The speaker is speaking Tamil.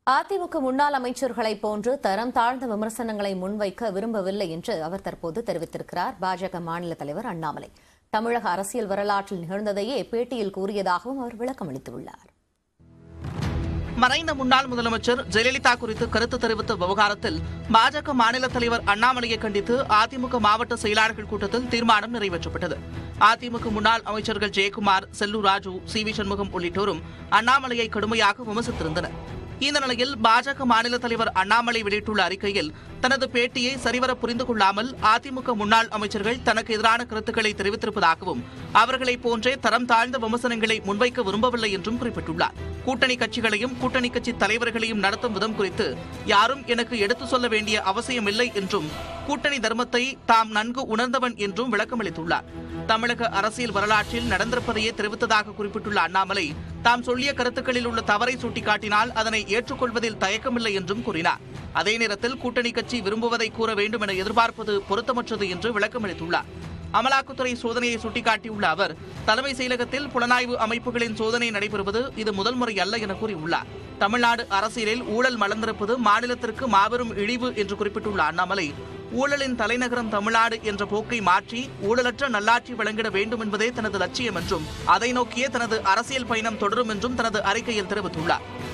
அதிமுக முன்னாள் அமைச்சர்களைப் போன்று தரம் தாழ்ந்த விமர்சனங்களை முன்வைக்க விரும்பவில்லை என்று அவர் தற்போது தெரிவித்திருக்கிறார் பாஜக மாநில தலைவர் அண்ணாமலை தமிழக அரசியல் வரலாற்றில் நிகழ்ந்ததையே பேட்டியில் கூறியதாகவும் அவர் விளக்கம் அளித்துள்ளார் மறைந்த முன்னாள் முதலமைச்சர் ஜெயலலிதா குறித்து கருத்து தெரிவித்த விவகாரத்தில் பாஜக மாநில தலைவர் அண்ணாமலையை கண்டித்து அதிமுக மாவட்ட செயலாளர்கள் கூட்டத்தில் தீர்மானம் நிறைவேற்றப்பட்டது அதிமுக முன்னாள் அமைச்சர்கள் ஜெயக்குமார் செல்லூர் ராஜு சி வி சண்முகம் உள்ளிட்டோரும் அண்ணாமலையை கடுமையாக விமர்சித்திருந்தனர் இந்த நிலையில் பாஜக மாநில தலைவர் அண்ணாமலை வெளியிட்டுள்ள அறிக்கையில் தனது பேட்டியை சரிவர புரிந்து கொள்ளாமல் அதிமுக முன்னாள் அமைச்சர்கள் தனக்கு எதிரான கருத்துக்களை தெரிவித்திருப்பதாகவும் அவர்களைப் போன்றே தரம் தாழ்ந்த விமர்சனங்களை முன்வைக்க விரும்பவில்லை என்றும் குறிப்பிட்டுள்ளார் கூட்டணி கட்சிகளையும் கூட்டணி கட்சி தலைவர்களையும் நடத்தும் விதம் குறித்து யாரும் எனக்கு எடுத்து சொல்ல வேண்டிய அவசியமில்லை என்றும் கூட்டணி தர்மத்தை தாம் நன்கு உணர்ந்தவன் என்றும் விளக்கமளித்துள்ளார் தமிழக அரசியல் வரலாற்றில் நடந்திருப்பதையே தெரிவித்ததாக குறிப்பிட்டுள்ள அண்ணாமலை தாம் சொல்லிய கருத்துக்களில் உள்ள தவறை சுட்டிக்காட்டினால் அதனை ஏற்றுக்கொள்வதில் தயக்கமில்லை என்றும் கூறினார் அதே நேரத்தில் கூட்டணி கட்சி விரும்புவதை கூற வேண்டும் என எதிர்பார்ப்பது பொருத்தமற்றது என்று விளக்கமளித்துள்ளார் அமலாக்கத்துறை சோதனையை சுட்டிக்காட்டியுள்ள அவர் தலைமை செயலகத்தில் புலனாய்வு அமைப்புகளின் சோதனை நடைபெறுவது இது முதல் முறை அல்ல என கூறியுள்ளார் தமிழ்நாடு அரசியலில் ஊழல் மலர்ந்திருப்பது மாநிலத்திற்கு மாபெரும் இழிவு என்று குறிப்பிட்டுள்ள அண்ணாமலை ஊழலின் தலைநகரம் தமிழ்நாடு என்ற போக்கை மாற்றி ஊழலற்ற நல்லாட்சி வழங்கிட வேண்டும் என்பதே தனது லட்சியம் என்றும் அதை நோக்கியே தனது அரசியல் பயணம் தொடரும் என்றும் தனது அறிக்கையில் தெரிவித்துள்ளார்